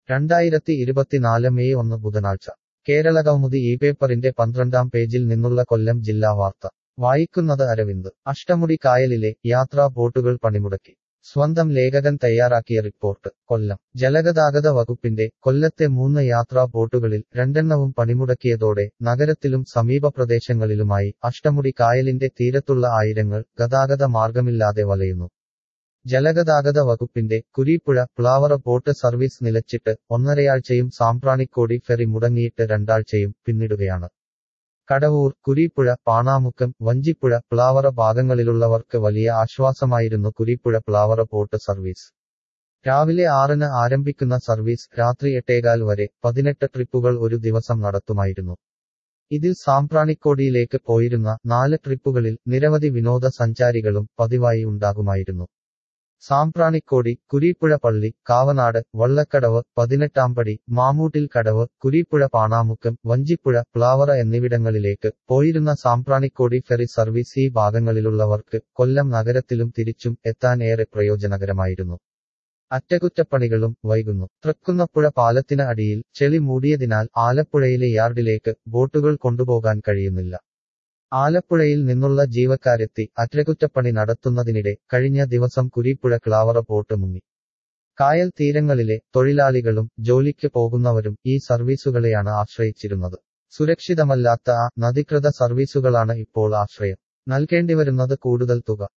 രണ്ടായിരത്തി ഇരുപത്തിനാല് മെയ് ഒന്ന് ബുധനാഴ്ച കേരളകൗമുദി ഈ പേപ്പറിന്റെ പന്ത്രണ്ടാം പേജിൽ നിന്നുള്ള കൊല്ലം ജില്ലാ വാർത്ത വായിക്കുന്നത് അരവിന്ദ് അഷ്ടമുടി കായലിലെ യാത്രാ ബോട്ടുകൾ പണിമുടക്കി സ്വന്തം ലേഖകൻ തയ്യാറാക്കിയ റിപ്പോർട്ട് കൊല്ലം ജലഗതാഗത വകുപ്പിന്റെ കൊല്ലത്തെ മൂന്ന് യാത്രാ ബോട്ടുകളിൽ രണ്ടെണ്ണവും പണിമുടക്കിയതോടെ നഗരത്തിലും സമീപ പ്രദേശങ്ങളിലുമായി അഷ്ടമുടി കായലിന്റെ തീരത്തുള്ള ആയിരങ്ങൾ ഗതാഗത മാർഗമില്ലാതെ വലയുന്നു ജലഗതാഗത വകുപ്പിന്റെ കുരീപ്പുഴ പ്ലാവറ ബോട്ട് സർവീസ് നിലച്ചിട്ട് ഒന്നരയാഴ്ചയും സാമ്പ്രാണിക്കോടി ഫെറി മുടങ്ങിയിട്ട് രണ്ടാഴ്ചയും പിന്നിടുകയാണ് കടവൂർ കുരീപ്പുഴ പാണാമുക്കം വഞ്ചിപ്പുഴ പ്ലാവറ ഭാഗങ്ങളിലുള്ളവർക്ക് വലിയ ആശ്വാസമായിരുന്നു കുരീപ്പുഴ പ്ലാവറ ബോട്ട് സർവീസ് രാവിലെ ആറിന് ആരംഭിക്കുന്ന സർവീസ് രാത്രി എട്ടേകാൽ വരെ പതിനെട്ട് ട്രിപ്പുകൾ ഒരു ദിവസം നടത്തുമായിരുന്നു ഇതിൽ സാമ്പ്രാണിക്കോടിയിലേക്ക് പോയിരുന്ന നാല് ട്രിപ്പുകളിൽ നിരവധി വിനോദസഞ്ചാരികളും പതിവായി ഉണ്ടാകുമായിരുന്നു സാമ്പ്രാണിക്കോടി കുരീപ്പുഴ പള്ളി കാവനാട് വള്ളക്കടവ് പതിനെട്ടാംപടി മാമൂട്ടിൽ കടവ് കുരീപ്പുഴ പാണാമുക്കം വഞ്ചിപ്പുഴ പ്ലാവറ എന്നിവിടങ്ങളിലേക്ക് പോയിരുന്ന സാമ്പ്രാണിക്കോടി ഫെറി സർവീസ് ഈ ഭാഗങ്ങളിലുള്ളവർക്ക് കൊല്ലം നഗരത്തിലും തിരിച്ചും എത്താൻ ഏറെ പ്രയോജനകരമായിരുന്നു അറ്റകുറ്റപ്പണികളും വൈകുന്നു തൃക്കുന്നപ്പുഴ പാലത്തിന് അടിയിൽ ചെളി മൂടിയതിനാൽ ആലപ്പുഴയിലെ യാർഡിലേക്ക് ബോട്ടുകൾ കൊണ്ടുപോകാൻ കഴിയുന്നില്ല ആലപ്പുഴയിൽ നിന്നുള്ള ജീവക്കാരെത്തി അറ്റകുറ്റപ്പണി നടത്തുന്നതിനിടെ കഴിഞ്ഞ ദിവസം കുരീപ്പുഴ ക്ലാവറ ബോട്ട് മുങ്ങി കായൽ തീരങ്ങളിലെ തൊഴിലാളികളും ജോലിക്ക് പോകുന്നവരും ഈ സർവീസുകളെയാണ് ആശ്രയിച്ചിരുന്നത് സുരക്ഷിതമല്ലാത്ത ആ നദീകൃത സർവീസുകളാണ് ഇപ്പോൾ ആശ്രയം നൽകേണ്ടിവരുന്നത് കൂടുതൽ തുക